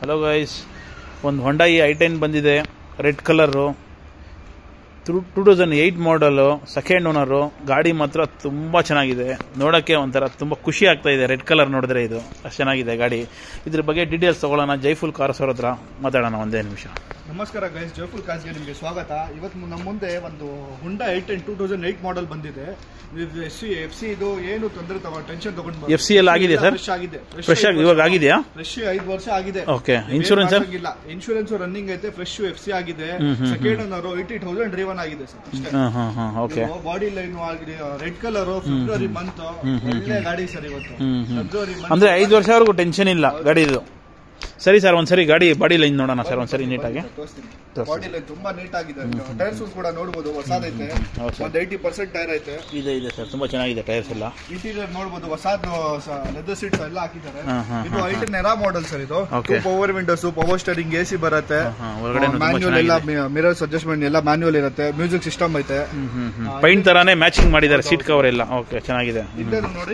Hello guys ಒಂದು Hyundai i ten ಬಂದಿದೆ red colour two two thousand eight model second owner ಗಾಡಿ ಮಾತ್ರ ತುಂಬ ಚೆನ್ನಾಗಿದೆ ನೋಡೋಕ್ಕೆ ಒಂಥರ ತುಂಬ ಖುಷಿ ಆಗ್ತಾ ಇದೆ ರೆಡ್ ಕಲರ್ ನೋಡಿದ್ರೆ ಇದು ಅಷ್ಟು ಚೆನ್ನಾಗಿದೆ ಗಾಡಿ ಇದ್ರ ಬಗ್ಗೆ ಡೀಟೇಲ್ಸ್ ತೊಗೊಳ್ಳೋಣ ಜೈಫುಲ್ ಕಾರ್ಸ್ ಅವ್ರ ಹತ್ರ ಮಾತಾಡೋಣ ಒಂದೇ ನಿಮಿಷ ನಮಸ್ಕಾರ ಗೈಸ್ ಜೈಫುಲ್ ಕಾರ್ಸ್ಗೆ ನಿಮಗೆ ಸ್ವಾಗತ ಇವತ್ತು ನಮ್ಮ ಮುಂದೆ ಒಂದು Hyundai eight ten two thousand eight model ಬಂದಿದೆ ಎಫ್ ಸಿ ಎಫ್ ಸಿ ಇದು ಏನು ತೊಂದರೆ ತಗೋ ಟೆನ್ಷನ್ ತಗೊಂಡು FC ಎಲ್ಲ ಆಗಿದೆ sir? ಫ್ರೆಶ್ ಆಗಿದೆ ಫ್ರೆಶ್ ಆಗಿ ಇವಾಗ ಆಗಿದೆಯಾ ಫ್ರೆಶ್ ಐದು ವರ್ಷ ಆಗಿದೆ Okay. Insurance, sir? ಇಲ್ಲ ಇನ್ಶೂರೆನ್ಸ್ ರನ್ನಿಂಗ್ ಐತೆ ಫ್ರೆಶ್ ಎಫ್ ಸಿ ಆಗಿದೆ ಹ್ಮ್, ಹ್ಮ್, second owner eighty thousand driven ಆಗಿದೆ ಸರ್ ಅಷ್ಟೇ ಹಾಂ ಹಾಂ ಹಾಂ ಓಕೆ ಬಾಡಿ ಲೈನ್ ಆಗಿದೆ ರೆಡ್ ಕಲರ್ ಫೆಬ್ರವರಿ ಮಂತ್ ಒಳ್ಳೆ ಗಾಡಿ ಸರ್ ಇವತ್ತು ಹ್ಮ್, ಹ್ಮ್. ಫೆಬ್ರವರಿ ಅಂದರೆ ಐದು ವರ್ಷವರೆಗೂ ಟೆನ್ಷನ್ ಇಲ್ಲ ಗಾಡಿದು ಸರಿ ಸರ್ ಒಂದ್ಸರಿ ಗಾಡಿ ಬಾಡಿ ಲೈನ್ ನೋಡೋಣ ಸರ್ ಒಂದ್ಸರಿ ನೀಟಾಗಿ ತೋರ್ಸಿ. ಬಾಡಿ ಲೈನ್ ತುಂಬಾ ನೀಟ್ ಆಗಿದೆ ಟೈರ್ಸ್ ಕೂಡ ನೋಡಬಹುದು ಹೊಸದೈತೆ ಹೌದು sir. ಒಂದ್ ಏಯ್ಟಿ ಪರ್ಸೆಂಟ್ ಟೈರ್ ಐತೆ ಇದೆ ಇದೆ ಸರ್ ತುಂಬ ಚೆನ್ನಾಗಿದೆ ಟೈರ್ಸ್ ಎಲ್ಲ ಇಂಟೀರಿಯರ್ ನೋಡಬಹುದು ಹೊಸದು ಲೆದರ್ ಸೀಟ್ಸ್ ಎಲ್ಲ ಹಾಕಿದ್ದಾರೆ ಹಾ, ಹಾ, ಇದು ಐಟ ನೆರಾ ಮಾಡೆಲ್ ಸರ್ ಇದು Okay. Power windows power steering AC ಬರುತ್ತೆ ಹಾ, ಒಳಗಡೆನೂ ತುಂಬಾ ಮ್ಯಾನ್ಯುವಲ್ ಎಲ್ಲ ಮಿರರ್ಸ್ ಅಡ್ಜಸ್ಟ್ಮೆಂಟ್ ಎಲ್ಲ ಮ್ಯಾನ್ಯುವಲ್ ಇರುತ್ತೆ ಮ್ಯೂಸಿಕ್ ಸಿಸ್ಟಮ್ ಐತೆ ಪೈಂಟ್ ತರಾನೇ ಮ್ಯಾಚಿಂಗ್ ಮಾಡಿದ್ದಾರೆ ಸೀಟ್ ಕವರ್ ಎಲ್ಲ ಓಕೆ ಚೆನ್ನಾಗಿದೆ ಹಿಂದೆ ನೋಡಿ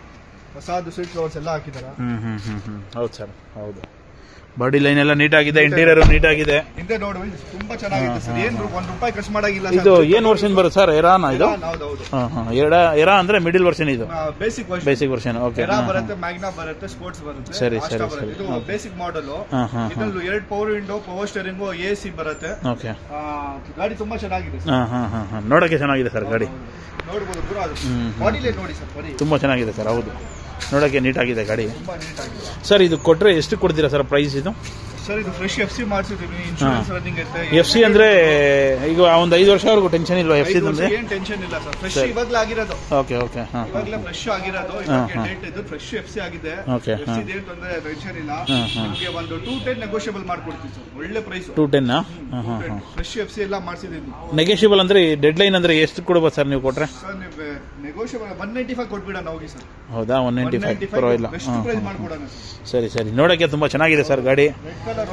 ಹೊಸದು ಸೀಟ್ ಕವರ್ಸ್ ಎಲ್ಲ ಹಾಕಿದ್ದಾರೆ ಹ್ಮ್ ಹ್ಮ್ ಹ್ಮ್ ಹ್ಮ್ ಹೌದು ಸರ್ ಹೌದು ಬಾಡಿ ಲೈನ್ ಎಲ್ಲ ನೀಟಾಗಿದೆ ಇಂಟೀರಿಯರ್ ನೀಟಾಗಿದೆ ಹಿಂದೆ ನೋಡಿ ತುಂಬಾ ಚೆನ್ನಾಗಿದೆ ಸರ್ ಏನ್ ರೂ- ಒಂದ್ ರೂಪಾಯಿ ಖರ್ಚು ಮಾಡಾಗಿಲ್ಲ ಇದು ಏನ್ ವರ್ಷನ್ ಬರುತ್ತೆ ಸರ್ ಎರಾನ ಇದು ಹೌದೌದು ಹಾಂ ಹಾಂ ಎರ ಎರಾ ಅಂದ್ರೆ ಮಿಡಿಲ್ ವರ್ಷನ್ ಇದು basic basic version okay Era ಬರುತ್ತೆ ಮ್ಯಾಗ್ನಾ ಬರುತ್ತೆ ಸ್ಪೋರ್ಟ್ಸ್ ಬರುತ್ತೆ ಸರಿ, Asta ಸರಿ, ಬರುತ್ತೆ. ಸರಿ. ಇದು ಬೇಸಿಕ್ ಮಾಡೆಲ್ ಹಾಂ ಹಾಂ ಹಾಂ ಇದ್ರಲ್ಲಿ ಎರಡು power window power steering A C ಬರುತ್ತೆ ಓಕೆ ಆ, ಗಾಡಿ ತುಂಬಾ ಚೆನ್ನಾಗಿದೆ ಸರ್ ಹಾಂ ಹಾಂ ಹಾಂ ಹಾಂ ನೋಡೋಕ್ಕೆ ಚೆನ್ನಾಗಿದೆ ಸರ್ ಗಾಡಿ ನೋಡ್ಬೋದು ಪೂರ ಅದು ಹ್ಮ್. ಬಾಡಿಲೇ ನೋಡಿ ಸರ್ ಬರೀ ತುಂಬ ಚೆನ್ನಾಗಿದೆ ಸರ್ ಹೌದು ನೋಡೋಕ್ಕೆ ನೀಟಾಗಿದೆ ಗಾಡಿ ತುಂಬಾ ನೀಟ್ ಆಗಿದೆ ಸರ್ ಇದು ಕೊಟ್ಟರೆ ಎಷ್ಟು ಕೊಡ್ತೀರಾ ಸರ್ ಪ್ರೈಸ್ ಇದು ಸರ್ ಇದು ಫ್ರೆಶ್ ಎಫ್ ಸಿ ಮಾಡಿಸಿದೀವಿ ಇನ್ಶೂರೆನ್ಸ್ ರನ್ನಿಂಗ್ ಐತೆ ಎಫ್ ಸಿ ಅಂದ್ರೆ ಈಗ ಒಂದು ಐದು ವರ್ಷವರೆಗೂ ಟೆನ್ಷನ್ ಇಲ್ವಾ ಎಫ್ ಸಿ ಐದು ವರ್ಷ ಅಂದ್ರೆ ಏನ್ ಟೆನ್ಷನ್ ಇಲ್ಲ ಸರ್ ಫ್ರೆಶ್ ಇವಾಗ್ಲೇ ಆಗಿರೋದು ಓಕೆ ಓಕೆ ಹಾಂ ಇವಾಗ್ಲೇ ಫ್ರೆಶ್ ಆಗಿರೋದು ಹಾ, ಇವಾಗ ಹಾ. ಡೇಟ್ ಇದು ಫ್ರೆಶ್ ಎಫ್ ಸಿ ಆಗಿದೆ Okay, ಎಫ್ ಹಾ. ಸಿ ಏನ್ ತೊಂದರೆ ಟೆನ್ಷನ್ ಇಲ್ಲ ಹಾ, ಹಾ. ನಿಮಗೆ ಒಂದು ಟೂ ಟೆನ್ ನೆಗೋಷಿಯಬಲ್ ಮಾಡ್ಕೊಡ್ತೀವಿ ಸರ್ ಒಳ್ಳೆ ಪ್ರೈಸ್ ಟೂ ಟೆನ್ನಾ ಹಾಂ ಹಾಂ ಹಾಂ ಫ್ರೆಶ್ ಎಫ್ ಸಿ ಎಲ್ಲ ಮಾಡಿಸಿದೀವಿ ನೆಗೆಷಿಬಲ್ ಅಂದ್ರೆ ಡೆಡ್ ಲೈನ್ ಅಂದ್ರೆ ಎಷ್ಟು ಕೊಡ್ಬೋದು ಸರ್ ನೀವು ಕೊಟ್ರೆ ಸರ್ ನೀವು ನೆಗೋಷಿಯಬಲ್ ಒನ್ ನೈಂಟಿ ಫೈವ್ ಕೊಟ್ಬಿಡೋಣ ಹೋಗಿ ಸರ್ ಹೌದಾ ಒನ್ ನೈಂಟಿ ಫೈವ್ ಪರವಾಗಿಲ್ಲ ಬೆಸ್ಟ್ ಹಾಂ ಪ್ರೈಸ್ ಮಾಡ್ಕೊಡೋಣ ಸರ್ ಸರಿ ಸರಿ ನೋಡೋಕ್ಕೆ ತುಂಬ ಚೆನ್ನಾಗಿದೆ ಸರ್ ಗಾಡಿ ರೆಡ್ ಕಲರ್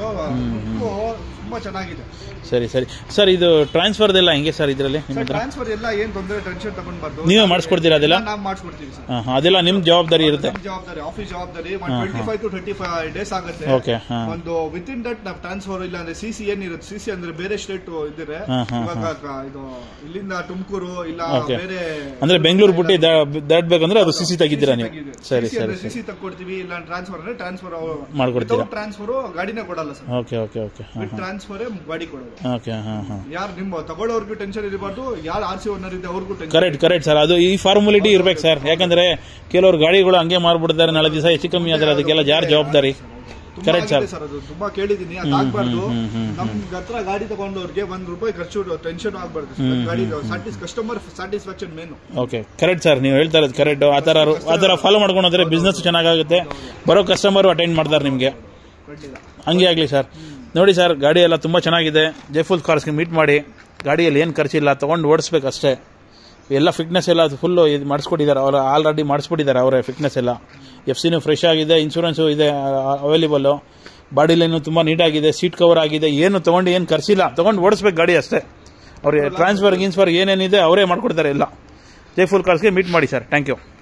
ತುಂಬಾ ಚೆನ್ನಾಗಿದೆ ಸರಿ ಸರಿ ಸರ್ ಇದು ಟ್ರಾನ್ಸ್ಫರ್ದೆಲ್ಲ ಹೆಂಗೆ ಸರ್ ಇದರಲ್ಲಿ ನಿಮ್ಮ ಸರ್ ಹತ್ರ ಟ್ರಾನ್ಸ್ಫರ್ ಎಲ್ಲ ಏನ್ ತೊಂದರೆ ಟೆನ್ಷನ್ ತಗೊಂಡ್ಬಾರ್ದು ನೀವೇ ಮಾಡಿಸ್ಕೊಡ್ತೀರಾ ಅದೆಲ್ಲ ನಾವು ಮಾಡಿಸ್ಕೊಡ್ತೀವಿ ಸರ್ ಹಾಂ ಹಾಂ ಅದೆಲ್ಲ ನಿಮ್ಮ ಜವಾಬ್ದಾರಿ ಇರುತ್ತೆ ನಮ್ ಜವಾಬ್ದಾರಿ ಆಫೀಸ್ ಜವಾಬ್ದಾರಿ one twenty five to twenty five days ಆಗುತ್ತೆ ಓಕೆ ಹಾಂ ಒಂದು ವಿತ್ ಇನ್ ದಟ್ ನಾವು ಟ್ರಾನ್ಸ್ಫರ್ ಇಲ್ಲ ಅಂದ್ರೆ ಸಿ ಸಿ ಏನಿರುತ್ತೆ ಸಿ ಸಿ ಅಂದ್ರೆ ಬೇರೆ ಸ್ಟೇಟ್ ಇದ್ರೆ ಹಾ, ಹಾ, ಇವಾಗ ಕ- ಇದು ಇಲ್ಲಿಂದ ತುಮಕೂರು ಇಲ್ಲ Okay. ಬೇರೆ ಅಂದ್ರೆ ಬೆಂಗಳೂರು ಬಿಟ್ಟು ದಾಟ್ಬೇಕಂದ್ರೆ ಅದು ಸಿ ಸಿ ತೆಗಿದ್ದೀರಾ ನೀವು ಸರಿ ಸರಿ ಸಿ ಸಿ ತಕ್ಕೊಡ್ತೀವಿ ಇಲ್ಲ ಟ್ರಾನ್ಸ್ಫರ್ ಅಂದ್ರೆ ಟ್ರಾನ್ಸ್ಫರ್ ಮಾಡ್ಕೊಡ್ತೀರಾ ಟ್ರಾನ್ಸ್ಫರ್ ಗಾಡಿನೇ ಕೊಡಲ್ಲ ಸರ್ ಓಕೆ ಓಕೆ ಓಕೆ ಹಾಂ ವಿತ್ ಟ್ರಾನ್ಸ್ಫರ್ ಗಾಡಿ ಕೊಡೋದು ಓಕೆ ಹಾಂ ಹಾಂ ಯಾರು ನಿಮ್ಮ ತಗೊಳ್ಳೋರ್ಗೂ ಟೆನ್ಷನ್ ಇರಬಾರ್ದು ಯಾರು ಆರ್ ಸಿ ಓನರ್ ಇದೆ ಅವ್ರಿಗೂ ಟೆನ್ಷನ್ ಕರೆಕ್ಟ್ ಕರೆಕ್ಟ್ ಸರ್ ಅದು ಈ ಫಾರ್ಮಾಲಿಟಿ ಇರ್ಬೇಕು ಸರ್ ಯಾಕಂದ್ರೆ ಕೆಲವರು ಗಾಡಿಗಳು ಹಂಗೆ ಮಾಡ್ಬಿಡ್ತಾರೆ ನಾಳೆ ದಿವಸ ಹೆಚ್ಚು ಕಮ್ಮಿ ಆದ್ರೆ ಅದಕ್ಕೆಲ್ಲ ಯಾರು ಜವಾಬ್ದಾರಿ ಕರೆಕ್ಟ್ ಸರ್ ಸರ್ ಅದು ತುಂಬಾ ಕೇಳಿದೀನಿ ಅದಾಗ್ಬಾರ್ದು ನಮ್ ಹತ್ರ ಗಾಡಿ ತಗೊಂಡವ್ರಿಗೆ ಒಂದ್ ರೂಪಾಯಿ ಖರ್ಚು ಟೆನ್ಷನ್ ಆಗ್ಬಾರ್ದು sir. ಗಾಡಿ customer satisfaction main okay correct sir ನೀವು ಹೇಳ್ತಾ ಇರೋದು ಕರೆಕ್ಟ್ ಆ ಥರ ಆ ಥರ ಫಾಲೋ ಮಾಡ್ಕೊಂಡು ಹೋದ್ರೆ ಬಿಸ್ನೆಸ್ ಚೆನ್ನಾಗಾಗುತ್ತೆ ಬರೋ ಕಸ್ಟಮರು ಅಟೆಂಡ್ ಮಾಡ್ತಾರೆ ನಿಮಗೆ ಖಂಡಿತ ಹಂಗೆ ಆಗಲಿ ಸರ್ ನೋಡಿ ಸರ್ ಗಾಡಿ ಎಲ್ಲ ತುಂಬ ಚೆನ್ನಾಗಿದೆ ಜೈಫುಲ್ ಕಾರ್ಸ್ಗೆ ಮೀಟ್ ಮಾಡಿ ಗಾಡಿಯಲ್ಲಿ ಏನು ಖರ್ಚಿಲ್ಲ ತೊಗೊಂಡು ಓಡಿಸ್ಬೇಕು ಅಷ್ಟೇ ಎಲ್ಲ ಫಿಟ್ನೆಸ್ ಎಲ್ಲ ಫುಲ್ಲು ಇದು ಮಾಡಿಸ್ಕೊಟ್ಟಿದ್ದಾರೆ ಅವರು ಆಲ್ರೆಡಿ ಮಾಡಿಸ್ಬಿಟ್ಟಿದ್ದಾರೆ ಅವರೇ ಫಿಟ್ನೆಸ್ ಎಲ್ಲ ಎಫ್ ಸಿನೂ ಫ್ರೆಶ್ ಆಗಿದೆ ಇನ್ಶೂರೆನ್ಸು ಇದೆ ಅವೈಲೇಬಲ್ಲು ಬಾಡಿ ಲೈನು ತುಂಬ ನೀಟಾಗಿದೆ ಸೀಟ್ ಕವರ್ ಆಗಿದೆ ಏನು ತೊಗೊಂಡು ಏನು ಖರ್ಚಿಲ್ಲ ತೊಗೊಂಡು ಓಡಿಸ್ಬೇಕು ಗಾಡಿ ಅಷ್ಟೇ ಅವ್ರಿಗೆ ಟ್ರಾನ್ಸ್ಫರ್ ಗಿನ್ಸ್ಫರ್ ಏನೇನಿದೆ ಅವರೇ ಮಾಡ್ಕೊಡ್ತಾರೆ ಎಲ್ಲ ಜೈಫುಲ್ ಕಾರ್ಸ್ಗೆ ಮೀಟ್ ಮಾಡಿ ಸರ್ ಥ್ಯಾಂಕ್ ಯು